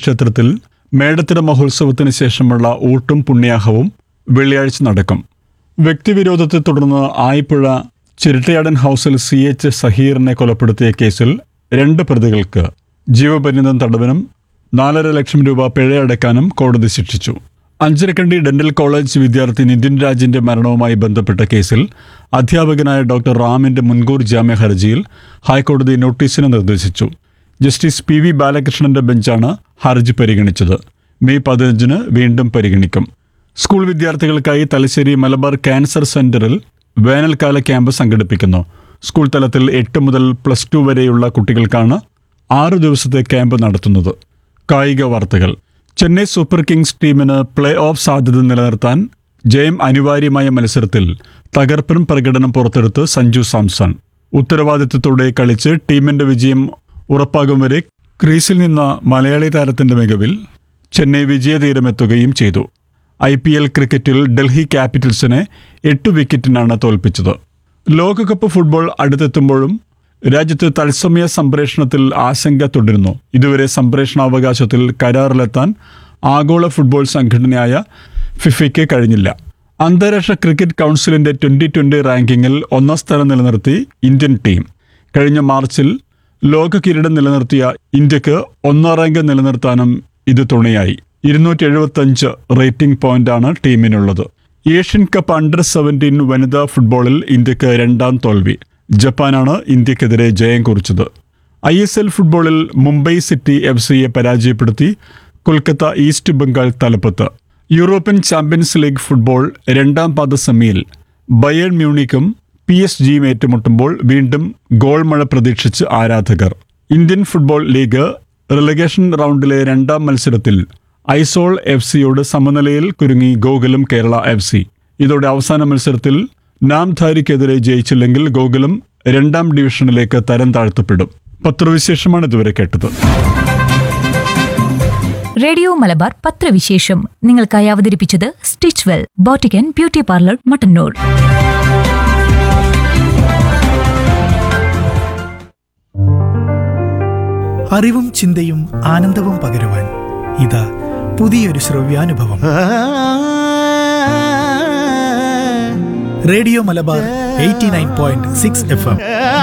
ക്ഷേത്രത്തിൽ മേടത്തിര മഹോത്സവത്തിന് ശേഷമുള്ള ഊട്ടും പുണ്യാഹവും വെള്ളിയാഴ്ച നടക്കും വ്യക്തിവിരോധത്തെ തുടർന്ന് ആയിപ്പുഴ ചിരട്ടയാടൻ ഹൗസിൽ സി എച്ച് സഹീറിനെ കൊലപ്പെടുത്തിയ കേസിൽ രണ്ട് പ്രതികൾക്ക് ജീവപര്യന്തം തടവിനും നാലര ലക്ഷം രൂപ പിഴയടക്കാനും കോടതി ശിക്ഷിച്ചു അഞ്ചരക്കണ്ടി ഡെന്റൽ കോളേജ് വിദ്യാർത്ഥി നിതിൻ രാജിന്റെ മരണവുമായി ബന്ധപ്പെട്ട കേസിൽ അധ്യാപകനായ ഡോക്ടർ റാമിന്റെ മുൻകൂർ ജാമ്യ ഹർജിയിൽ ഹൈക്കോടതി നോട്ടീസിന് നിർദ്ദേശിച്ചു ജസ്റ്റിസ് പി വി ബാലകൃഷ്ണന്റെ ബെഞ്ചാണ് ഹർജി പരിഗണിച്ചത് മെയ് പതിനഞ്ചിന് വീണ്ടും പരിഗണിക്കും സ്കൂൾ വിദ്യാർത്ഥികൾക്കായി തലശ്ശേരി മലബാർ ക്യാൻസർ സെന്ററിൽ വേനൽക്കാല ക്യാമ്പ് സംഘടിപ്പിക്കുന്നു സ്കൂൾ തലത്തിൽ എട്ട് മുതൽ പ്ലസ് ടു വരെയുള്ള കുട്ടികൾക്കാണ് ആറു ദിവസത്തെ ക്യാമ്പ് നടത്തുന്നത് കായിക വാർത്തകൾ ചെന്നൈ സൂപ്പർ കിങ്സ് ടീമിന് പ്ലേ ഓഫ് സാധ്യത നിലനിർത്താൻ ജയം അനിവാര്യമായ മത്സരത്തിൽ തകർപ്പൻ പ്രകടനം പുറത്തെടുത്ത് സഞ്ജു സാംസൺ ഉത്തരവാദിത്വത്തോടെ കളിച്ച് ടീമിന്റെ വിജയം ഉറപ്പാകും വരെ ക്രീസിൽ നിന്ന മലയാളി താരത്തിന്റെ മികവിൽ ചെന്നൈ വിജയതീരമെത്തുകയും ചെയ്തു ഐ പി എൽ ക്രിക്കറ്റിൽ ഡൽഹി ക്യാപിറ്റൽസിനെ എട്ട് വിക്കറ്റിനാണ് തോൽപ്പിച്ചത് ലോകകപ്പ് ഫുട്ബോൾ അടുത്തെത്തുമ്പോഴും രാജ്യത്ത് തത്സമയ സംപ്രേഷണത്തിൽ ആശങ്ക തുടരുന്നു ഇതുവരെ സംപ്രേഷണാവകാശത്തിൽ കരാറിലെത്താൻ ആഗോള ഫുട്ബോൾ സംഘടനയായ ഫിഫയ്ക്ക് കഴിഞ്ഞില്ല അന്താരാഷ്ട്ര ക്രിക്കറ്റ് കൗൺസിലിന്റെ ട്വന്റി ട്വന്റി റാങ്കിങ്ങിൽ ഒന്നാം സ്ഥാനം നിലനിർത്തി ഇന്ത്യൻ ടീം കഴിഞ്ഞ മാർച്ചിൽ ലോക കിരീടം നിലനിർത്തിയ ഇന്ത്യക്ക് ഒന്നാം റാങ്ക് നിലനിർത്താനും ഇത് തുണയായി ഇരുന്നൂറ്റി എഴുപത്തഞ്ച് റേറ്റിംഗ് പോയിന്റാണ് ടീമിനുള്ളത് ഏഷ്യൻ കപ്പ് അണ്ടർ സെവൻറ്റീൻ വനിതാ ഫുട്ബോളിൽ ഇന്ത്യക്ക് രണ്ടാം തോൽവി ജപ്പാനാണ് ഇന്ത്യക്കെതിരെ ജയം കുറിച്ചത് ഐ എസ് എൽ ഫുട്ബോളിൽ മുംബൈ സിറ്റി എഫ് സിയെ പരാജയപ്പെടുത്തി കൊൽക്കത്ത ഈസ്റ്റ് ബംഗാൾ തലപ്പത്ത് യൂറോപ്യൻ ചാമ്പ്യൻസ് ലീഗ് ഫുട്ബോൾ രണ്ടാം പാദ സെമിയിൽ ബയേൺ മ്യൂണിക്കും പി എസ് ജിയും ഏറ്റുമുട്ടുമ്പോൾ വീണ്ടും ഗോൾ മഴ പ്രതീക്ഷിച്ച് ആരാധകർ ഇന്ത്യൻ ഫുട്ബോൾ ലീഗ് റിലഗേഷൻ റൗണ്ടിലെ രണ്ടാം മത്സരത്തിൽ ഐസോൾ എഫ് സിയോട് സമനിലയിൽ കുരുങ്ങി ഗോകുലം കേരള എഫ് സി ഇതോടെ അവസാന മത്സരത്തിൽ നാംധാരിക്കെതിരെ ജയിച്ചില്ലെങ്കിൽ ഗോകുലം രണ്ടാം ഡിവിഷനിലേക്ക് തരം താഴ്ത്തപ്പെടും പത്രവിശേഷമാണ് ഇതുവരെ കേട്ടത് റേഡിയോ മലബാർ പത്രവിശേഷം നിങ്ങൾക്കായി അവതരിപ്പിച്ചത് stitch well boutique beauty parlour Mattannur അറിവും ചിന്തയും ആനന്ദവും പകരുവാൻ ഇതാ പുതിയൊരു ശ്രവ്യാനുഭവം radio Malabar eighty nine point six F M